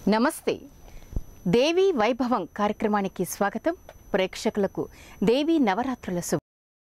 నమస్తే దేవి వైభవం కార్యక్రమానికి స్వాగతం ప్రేక్షకులకు దేవి నవరాత్రుల శుభ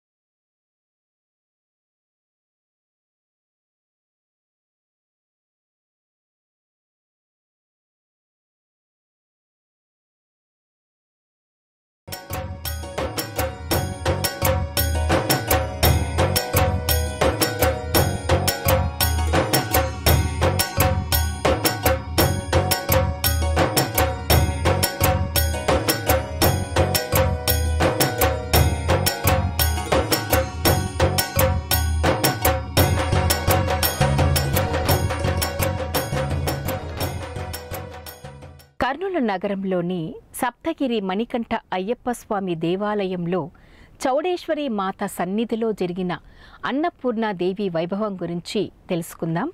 కర్నూలు నగరంలోని సప్తగిరి మణికంఠ అయ్యప్ప స్వామి దేవాలయంలో చౌడేశ్వరి మాత సన్నిధిలో జరిగిన అన్నపూర్ణాదేవి వైభవం గురించి తెలుసుకుందాం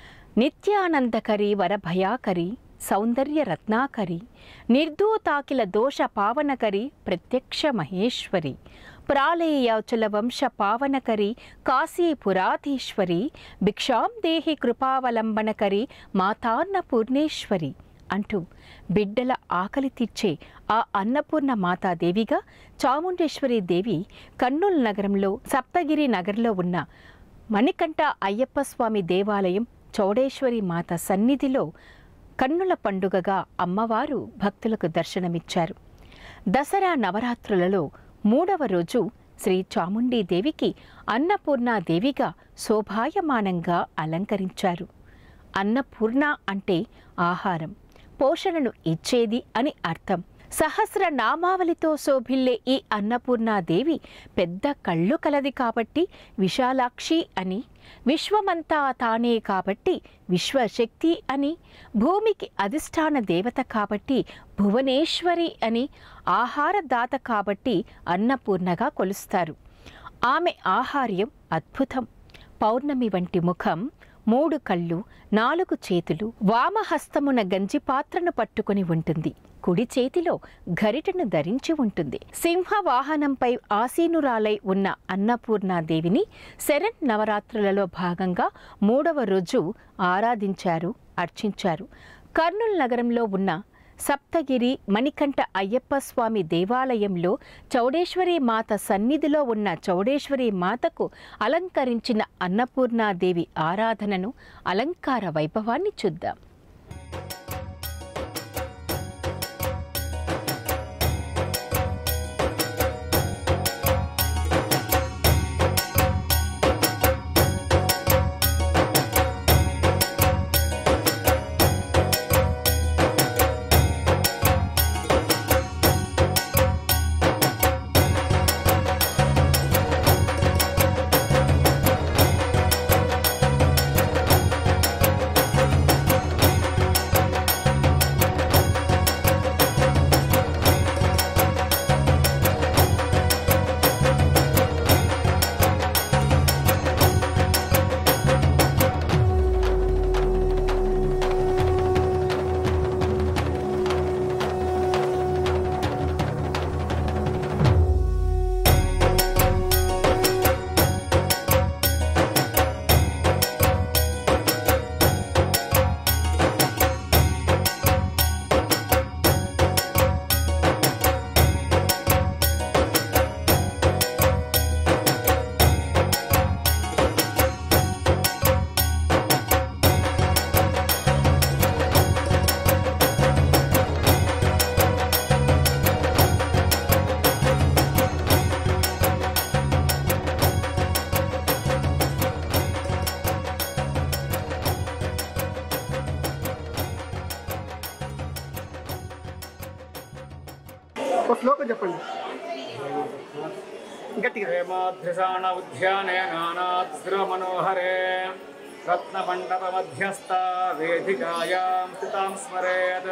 నిత్యానందకరి వరభయాకరి సౌందర్య రత్నాకరి నిర్ధూతాకిల దోష పావనకరి ప్రత్యక్ష మహేశ్వరి ప్రాళేయాచల వంశ పావనకరి కాశీపురాధీశ్వరి భిక్షాం దేహి కృపావలంబనకరి మాతాన్నపూర్ణేశ్వరి అంటూ బిడ్డల ఆకలి తీర్చే ఆ అన్నపూర్ణ మాతాదేవిగా చాముండేశ్వరి దేవి కర్నూలు నగరంలో సప్తగిరి నగర్లో ఉన్న మణికంఠ అయ్యప్ప స్వామి దేవాలయం చౌడేశ్వరి మాత సన్నిధిలో కన్నుల పండుగగా అమ్మవారు భక్తులకు దర్శనమిచ్చారు దసరా నవరాత్రులలో మూడవ రోజు శ్రీ చాముండీదేవికి అన్నపూర్ణాదేవిగా శోభాయమానంగా అలంకరించారు అన్నపూర్ణ అంటే ఆహారం పోషణను ఇచ్చేది అని అర్థం సహస్ర నామావళితో శోభిల్లే ఈ అన్నపూర్ణాదేవి పెద్ద కళ్ళు కలది కాబట్టి విశాలాక్షి అని విశ్వమంతా తానే కాబట్టి విశ్వశక్తి అని భూమికి అధిష్టాన దేవత కాబట్టి భువనేశ్వరి అని ఆహారదాత కాబట్టి అన్నపూర్ణగా కొలుస్తారు ఆమె ఆహార్యం అద్భుతం పౌర్ణమి వంటి ముఖం మూడు కళ్ళు నాలుగు చేతులు వామహస్తమున గంజి పాత్రను పట్టుకొని ఉంటుంది కుడి చేతిలో గరిటను ధరించి ఉంటుంది సింహ వాహనంపై ఆసీనురాలై ఉన్న అన్నపూర్ణాదేవిని శరణ్ నవరాత్రులలో భాగంగా మూడవ రోజు ఆరాధించారు అర్చించారు కర్నూలు నగరంలో ఉన్న సప్తగిరి మణికంఠ అయ్యప్ప స్వామి దేవాలయంలో చౌడేశ్వరి మాత సన్నిధిలో ఉన్న చౌడేశ్వరి మాతకు అలంకరించిన అన్నపూర్ణాదేవి ఆరాధనను అలంకార వైభవాన్ని చూద్దాం ఒక శ్లోకం చెప్పండి గట్టిగా ప్రేమాధ్యసాన ఉద్యానే నానాద్రమనోహరే రత్నమండపమధ్యస్థ వేదికాయాం స్థితాం స్మరేత్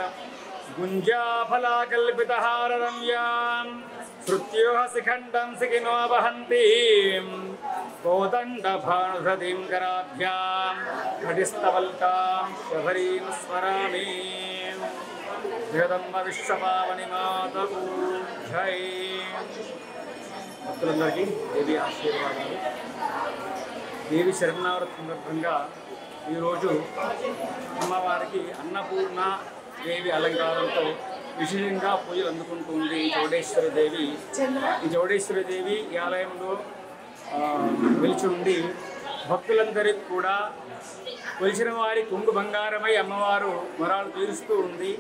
గుంజాఫలాకల్పితహారరమ్యాం శృత్యోః శిఖండం సిఖినో వహంతీం కోదండభానుహృతిం కరాభ్యాం ఘటిస్తవల్కాం శబరీం స్మరామి జగదంబ విశ్వపావని మాతకు జై భక్తులందరికీ దేవి ఆశీర్వాదాలు దేవి శరణావృతి సందర్భంగా ఈరోజు అమ్మవారికి అన్నపూర్ణ దేవి అలంకారంతో విశేషంగా పూజలు అందుకుంటుంది ఈ చౌడేశ్వరి దేవి ఈ చౌడేశ్వరి దేవి ఈ ఆలయంలో ఆ, వెలిచి ఉండి భక్తులందరికీ కూడా కొలిచిన వారి కుంగు బంగారమై అమ్మవారు మొరాలు తీరుస్తూ ఉంది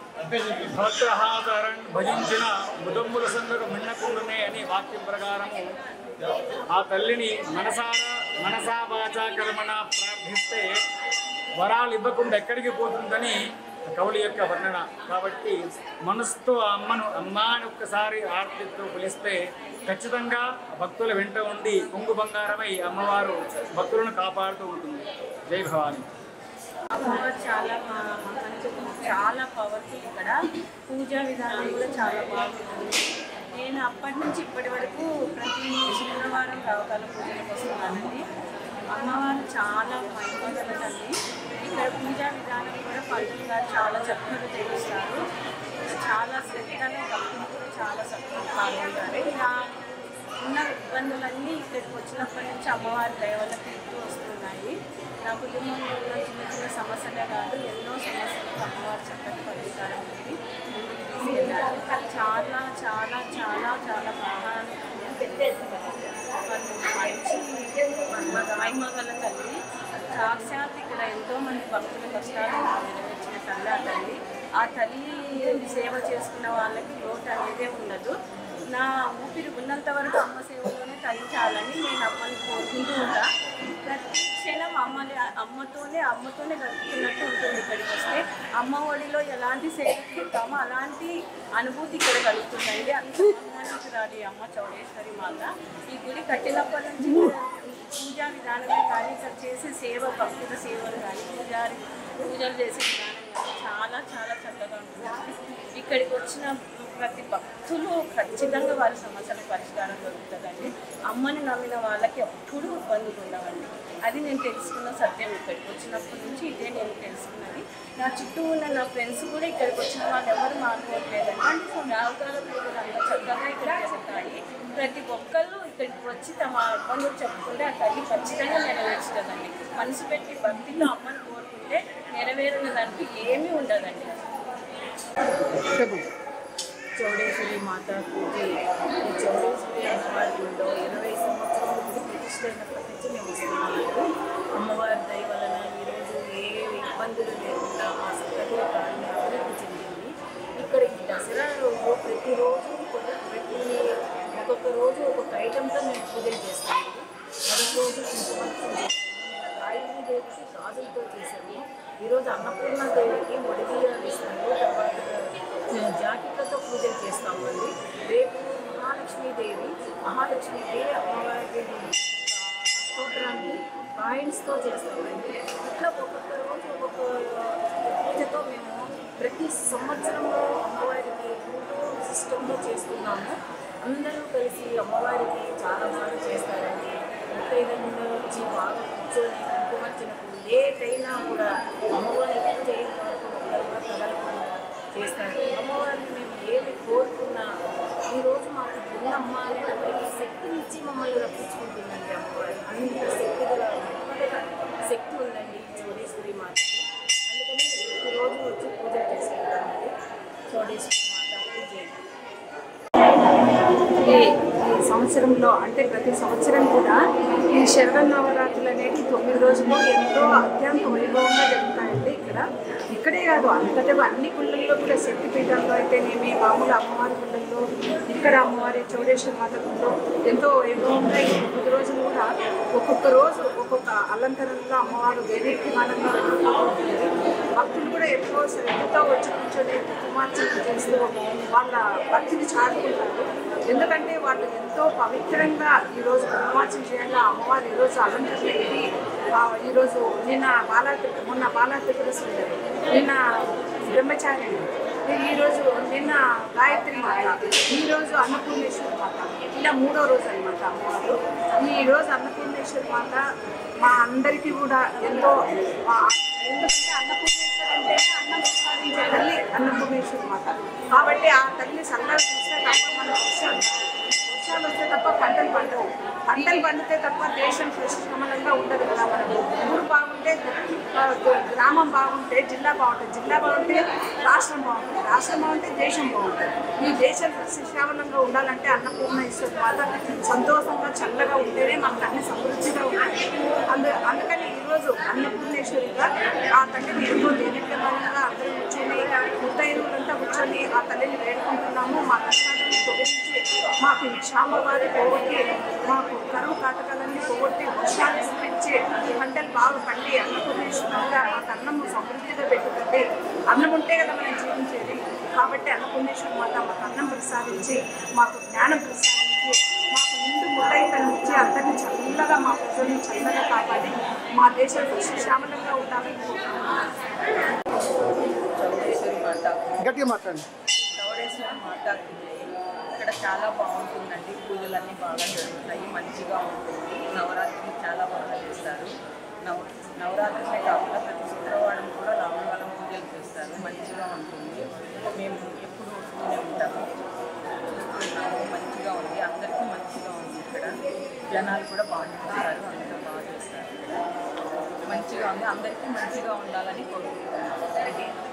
భక్తహాతరణ్ భజించిన ముదమ్ముల సందరు మిన్నకుండునే అని వాక్యం ప్రకారము ఆ తల్లిని మనసారా మనసా వాచా కర్మణ ప్రార్థిస్తే వరాలు ఇవ్వకుండా ఎక్కడికి పోతుందని కవుల యొక్క వర్ణన కాబట్టి మనసుతో ఆ అమ్మను అమ్మ అని ఒక్కసారి ఆర్తితో పిలిస్తే ఖచ్చితంగా భక్తుల వెంట ఉండి కొంగు బంగారమై అమ్మవారు భక్తులను కాపాడుతూ ఉంటుంది జై భవాని అమ్మవారు చాలా మా- మంచి చాలా పవర్ఫుల్ ఇక్కడ పూజా విధానం కూడా చాలా బాగుంటుంది నేను అప్పటి నుంచి ఇప్పటి వరకు ప్రతి శుక్రవారం రావకాల పూజలకు వస్తున్నానండి అమ్మవారు చాలా మైమగల తల్లి ఇక్కడ పూజా విధానం కూడా పంతులు గారు చాలా చక్కగా తెలుస్తారు చాలా శ్రద్ధగా భక్తులు కూడా చాలా చక్కగా పాల్గొంటారు ఇలా ఉన్న ఇబ్బందులన్నీ ఇక్కడికి వచ్చినప్పటి నుంచి అమ్మవారి దయవల్ల తీరుతూ వస్తున్నాయి నా కుటుంబంలో ఉన్న చిన్న చిన్న సమస్యలే కాదు ఎన్నో సమస్యలకు అమ్మవారు చక్కటి పరిష్కారం ఉంది ముందుకు తీసుకెళ్ళారు చాలా చాలా చాలా చాలా బాగా వాళ్ళు మంచి మహిమగల తల్లి సాక్షాత్ ఇక్కడ ఎంతో మంది భక్తుల కష్టాలను నెరవేర్చిన తల్లి ఆ తల్లి ఆ తల్లి సేవ చేసుకున్న వాళ్ళకి లోటు అనేదే ఉండదు నా ఊపిరి ఉన్నంత వరకు అమ్మ సేవలోనే తరించాలని నేను అమ్మని కోరుకుంటూ ఉంటా ప్రతి క్షణం అమ్మని అమ్మతోనే అమ్మతోనే గడుపుతున్నట్టు ఉంటుంది ఇక్కడికి వస్తే అమ్మ ఒడిలో ఎలాంటి సేవ చేస్తామో అలాంటి అనుభూతి ఇక్కడ కలుగుతుందండి అంత రాడి అమ్మ చౌడేశ్వరి మాత ఈ గుడి కట్టినప్పటి నుంచి పూజా విధానమే కానీ ఇక్కడ చేసే సేవ భక్తుల సేవలు కానీ పూజారి పూజలు చేసే విధానం కానీ చాలా చాలా చక్కగా ఉంటుంది ఇక్కడికి వచ్చిన ప్రతి భక్తులు ఖచ్చితంగా వారి సమస్యలకు పరిష్కారం దొరుకుతుందండి అమ్మని నమ్మిన వాళ్ళకి ఎప్పుడూ ఇబ్బందులు ఉండవండి అది నేను తెలుసుకున్న సత్యం ఇక్కడికి వచ్చినప్పటి నుంచి ఇదే నేను తెలుసుకున్నది నా చుట్టూ ఉన్న నా ఫ్రెండ్స్ కూడా ఇక్కడికి వచ్చిన వాళ్ళు ఎవరు మానుకోవట్లేదండి రావుకాల పూజలు అంత చక్కగా ఇక్కడ జరుగుతాయి ప్రతి ఒక్కళ్ళు ఇక్కడికి వచ్చి తమ ఇబ్బందులు చెప్పుకుంటే ఆ తల్లి ఖచ్చితంగా నెరవేర్చుతుందండి మనసు పెట్టి భక్తితో అమ్మని కోరుకుంటే నెరవేరిన దానికి ఏమీ ఉండదండి చెప్పు చౌడేశ్వరి మాత పూజ ఈ చౌడేశ్వరి అమ్మవారి గుడిలో ఇరవై సంవత్సరాల ముందు ప్రతిష్ట అయినప్పటి నుంచి మేము వస్తున్నాము అమ్మవారి దయ వలన ఈరోజు ఏ ఇబ్బందులు లేకుండా మా సక్కగా ప్రాణి అభివృద్ధి చెందింది ఇక్కడ ఈ దసరా రోజు ప్రతిరోజు కొత్త- ప్రతి ఒక్కొక్క రోజు ఒక్కొక్క ఐటెంతో మేము పూజలు చేస్తాము మొదటి రోజు కుంకుమత్వం చేస్తాము నిన్న గాయత్రి దేవికి గాజులతో చేసాము ఈరోజు అన్నపూర్ణ దేవికి మొదటిగా ఇస్తాము తర్వాత జాకెట్లతో పూజలు చేస్తామండి రేపు మహాలక్ష్మీదేవి మహాలక్ష్మీదేవి అమ్మవారికి స్తోత్రాన్ని కాయిన్స్తో చేస్తామండి ఇట్లా ఒక్కొక్క రోజు ఒక్కొక్క పూజతో మేము ప్రతి సంవత్సరంలో అమ్మవారికి ఎంతో సిస్టంలో చేస్తున్నాము అందరూ కలిసి అమ్మవారికి చాలా బాగా చేస్తారండి ముత్తైదంగా వచ్చి బాగా కూర్చొని కుంకుమర్చినప్పుడు లేట్ అయినా కూడా అమ్మవారి పూజ అయిన వరకు ఒక్కరు కూడా కదలకుండా చేస్తారు అమ్మవారిని మేము ఏమి కోరుకున్నా ఈరోజు మాకు ఉన్నమ్మ అనేటువంటి శక్తినిచ్చి మమ్మల్ని రప్పించుకుంటుందండి అమ్మవారు అంత శక్తి గల శక్తి ఉందండి ఈ చౌడేశ్వరి మాతకి అందుకని మేము ప్రతిరోజు వచ్చి పూజ చేసుకుంటామండి చౌడేశ్వరి మాత పూజ ఈ ఈ సంవత్సరంలో అంటే ప్రతి సంవత్సరం కూడా ఈ శరద నవరాత్రులు అనేవి తొమ్మిది రోజులు ఎంతో అత్యంత వైభవంగా జరుగుతాయండి ఇక్కడ ఇక్కడే కాదు అంతటా అన్ని గుళ్ళల్లో కూడా శక్తిపీఠాల్లో అయితేనేమి మామూలు అమ్మవారి గుళ్ళల్లో ఇక్కడ అమ్మవారి చౌడేశ్వర మాత గుళ్ళో ఎంతో వైభవంగా ఈ తొమ్మిది రోజులు కూడా ఒక్కొక్క రోజు ఒక్కొక్క అలంకరణలో అమ్మవారు దేదీప్యమానంగా ఉంటుంది భక్తులు కూడా ఎంతో శ్రద్ధతో వచ్చి కూర్చొని కుమార్చన చేస్తూ వాళ్ళ భక్తిని చాటుకుంటారు ఎందుకంటే వాళ్ళు ఎంతో పవిత్రంగా ఈరోజు కుమార్చన చేయాలి అమ్మవారు ఈరోజు అలంకరణ ఇది ఆ, ఈరోజు నిన్న బాలా మొన్న బాలా త్రిపుర సుందరి నిన్న బ్రహ్మచారి ఈరోజు నిన్న గాయత్రి మాత ఈరోజు అన్నపూర్ణేశ్వరి మాత ఇలా మూడో రోజు అనమాట అమ్మవారు ఈ రోజు అన్నపూర్ణేశ్వరి మాత మా అందరికీ కూడా ఎంతో ఆ, ఎందుకంటే అన్నపూర్ణేశ్వరి అంటే అన్నం ప్రసాదించే తల్లి అన్నపూర్ణేశ్వరి మాత కాబట్టి ఆ తల్లి సల్లగా చూస్తే తప్ప మనకు వర్షం వర్షాలు వస్తే తప్ప పంటలు పండవు పంటలు పండితే తప్ప దేశం సుశమలంగా ఉండదు కదా మనకు ఊరు బాగుంటే ఆ, గ్రామం బాగుంటే జిల్లా బాగుంటుంది జిల్లా బాగుంటే రాష్ట్రం బాగుంటుంది రాష్ట్రం బాగుంటే దేశం బాగుంటుంది ఈ దేశం సుశ్యామలంగా ఉండాలంటే అన్నపూర్ణ ఈశ్వరు మాత సంతోషంగా చల్లగా ఉంటేనే మనకు అన్ని సమృద్ధిగా ఉంటాయి అందు అందుకని ఈరోజు అన్నపూర్ణేశ్వరిగా ఆ తల్లిని ఎంతో దేనికరంగా అందరూ కూర్చొని ముత్తైదువులంతా కూర్చొని ఆ తల్లిని వేడుకుంటున్నాము మా కష్టాలను తొలగించి మాకు ఈ క్షామవారి పోగొట్టి మాకు కరువు కాటకాలన్నీ పోగొట్టి వర్షాలు కురిపించి పంటలు బాగా పండి అన్నపూర్ణేశ్వరంగా మాకు అన్నము సమృద్ధిగా పెట్టుకుంటే అన్నం ఉంటే కదా మనం జీవించేది కాబట్టి అన్నపూర్ణేశ్వర మాత మాకు అన్నం ప్రసాదించి మాకు జ్ఞానం ప్రసాదించి మాకు నిండు ముట్టయితను ఇచ్చి అందరినీ చల్లగా మా ప్రజల్ని చల్లగా కాపాడి మా దేశం సుశ్యామలంగా ఉండాలని కోరుకుంటున్నాను చౌడేశ్వరి మాత గట్టిగా మాట్లాడండి చౌడేశ్వరి మాత ఇక్కడ చాలా బాగుంటుందండి పూజలన్నీ బాగా జరుగుతాయి మంచిగా ఉంటుంది నవరాత్రి చాలా బాగా చేస్తారు నవ నవరాత్రులే కాకుండా ప్రతి శుక్రవారం కూడా రామవారం పూజలు చేస్తారు మంచిగా ఉంటుంది మేము ఎప్పుడు వస్తూనే ఉంటాము చూస్తున్నాము మంచిగా ఉంది అందరికీ మంచిగా ఉంది ఇక్కడ జనాలు కూడా బాగా చేస్తారు అందరూ బాగా చేస్తారు ఇక్కడ మంచిగా ఉంది అందరికీ మంచిగా ఉండాలని కోరుకుంటున్నాను